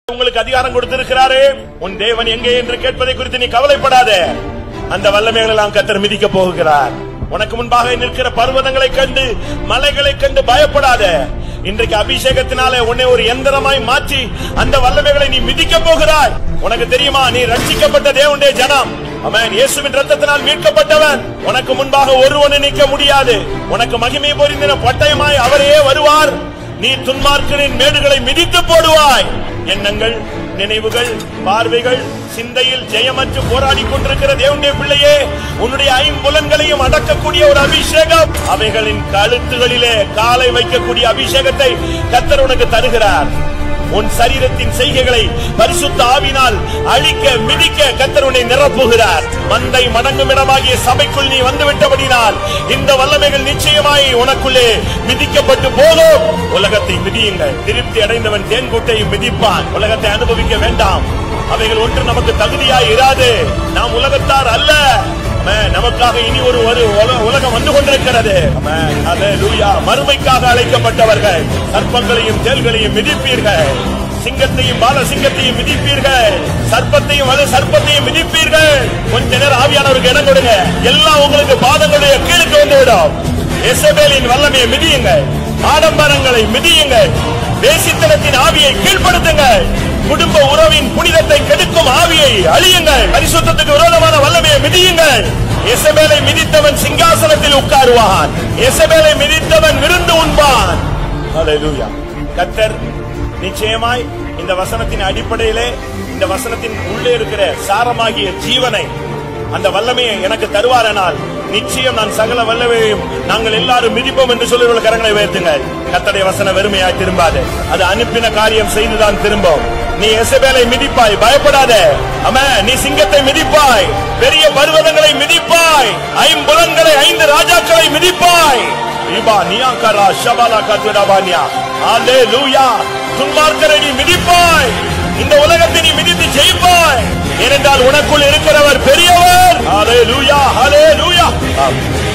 உங்களுக்கு அதிகாரம் கொடுத்திருக்கிறாரே உன் தேவன் எங்கே என்று கேட்பதை குறித்து நீ கவலைப்படாத அந்த வல்லமைகளை எல்லாம் கத்தர் மிதிக்க போகிறார் உனக்கு முன்பாக நிற்கிற பர்வதங்களை கண்டு மலைகளை கண்டு பயப்படாத இன்றைக்கு அபிஷேகத்தினாலே உன்னை ஒரு எந்திரமாய் மாற்றி அந்த வல்லமைகளை நீ மிதிக்க போகிறாய் உனக்கு தெரியுமா நீ ரட்சிக்கப்பட்ட தேவனுடைய ஜனம் அவன் இயேசுவின் ரத்தத்தினால் மீட்கப்பட்டவன் உனக்கு முன்பாக ஒருவனை நிற்க முடியாது உனக்கு மகிமை பொறிந்தின பட்டயமாய் அவரையே வருவார் நீ துன்மார்க்கனின் மேடுகளை மிதித்து போடுவாய் எண்ணங்கள் நினைவுகள் பார்வைகள் சிந்தையில் ஜெயமற்று போராடி கொண்டிருக்கிற தேவனுடைய பிள்ளையே உன்னுடைய ஐம்புலன்களையும் அடக்கக்கூடிய ஒரு அபிஷேகம் அவைகளின் கழுத்துகளிலே காலை வைக்கக்கூடிய அபிஷேகத்தை கத்தர் உனக்கு தருகிறார் உன் சரீரத்தின் செய்கைகளை பரிசுத்த ஆவினால் அழிக்க மிதிக்க கத்தர் உன்னை நிரப்புகிறார் மந்தை மடங்கும் இடமாகிய சபைக்குள் நீ வந்து விட்டபடினால் இந்த வல்லமைகள் நிச்சயமாய் உனக்குள்ளே மிதிக்கப்பட்டு போகும் உலகத்தை மிதியுங்கள் திருப்தி அடைந்தவன் தேன்கூட்டை மிதிப்பான் உலகத்தை அனுபவிக்க வேண்டாம் அவைகள் ஒன்று நமக்கு தகுதியாய் இராது நாம் உலகத்தார் அல்ல ஆமென். நமக்காக இனி ஒரு ஒரு உல- உலகம் வந்து கொண்டிருக்கிறது ஆமென். ஹalleluya. மறுமைக்காக அழைக்கப்பட்டவர்கள் சர்ப்பங்களையும் தேள்களையும் மிதிப்பீர்கள் சிங்கத்தையும் பால சிங்கத்தையும் மிதிப்பீர்கள் சர்ப்பத்தையும் அது சர்ப்பத்தையும் மிதிப்பீர்கள் கொஞ்ச நேரம் ஆவியானவருக்கு இடம் கொடுங்க எல்லாம் உங்களுக்கு பாதங்களுடைய கீழுக்கு வந்துவிடும் எசபேலின் வல்லமையை மிதியுங்கள் ஆடம்பரங்களை மிதியுங்கள் தேசித்தனத்தின் ஆவியை கீழ்ப்படுத்துங்கள் குடும்ப உறவின் புனிதத்தை கெடுக்கும் ஆவியை அழியுங்கள் பரிசுத்தத்துக்கு விரோதமான வல்லமையை மிதியுங்கள் எசபேலை மிதித்தவன் சிங்காசனத்தில் உட்காருவான் எசபேலை மிதித்தவன் விருந்து உண்பான் ஹalleluya கத்தர் நிச்சயமாய் இந்த வசனத்தின் அடிப்படையிலே இந்த வசனத்தின் உள்ளே இருக்கிற சாரமாகிய ஜீவனை அந்த வல்லமையை எனக்கு தருவாரனால் நிச்சயம் நான் சகல வல்லமையையும் நாங்கள் எல்லாரும் மிதிப்போம் என்று சொல்லி கரங்களை உயர்த்துங்கள் கத்தடைய வசன வெறுமையாய் திரும்பாது அது அனுப்பின காரியம் செய்துதான் திரும்பும் நீ எசபேலை மிதிப்பாய் பயப்படாத அம நீ சிங்கத்தை மிதிப்பாய் பெரிய பர்வதங்களை மிதிப்பாய் ஐம்புலன்களை ஐந்து ராஜாக்களை மிதிப்பாய் இபா நியாங்கரா ஷபாலா கத்துடாபானியா அல்லேலூயா துன்மார்க்கரை நீ மிதிப்பாய் இந்த உலகத்தை நீ மிதித்து ஜெயிப்பாய் ஏனென்றால் உனக்குள் இருக்கிறவர் பெரியவர் ஹalleluya ஹalleluya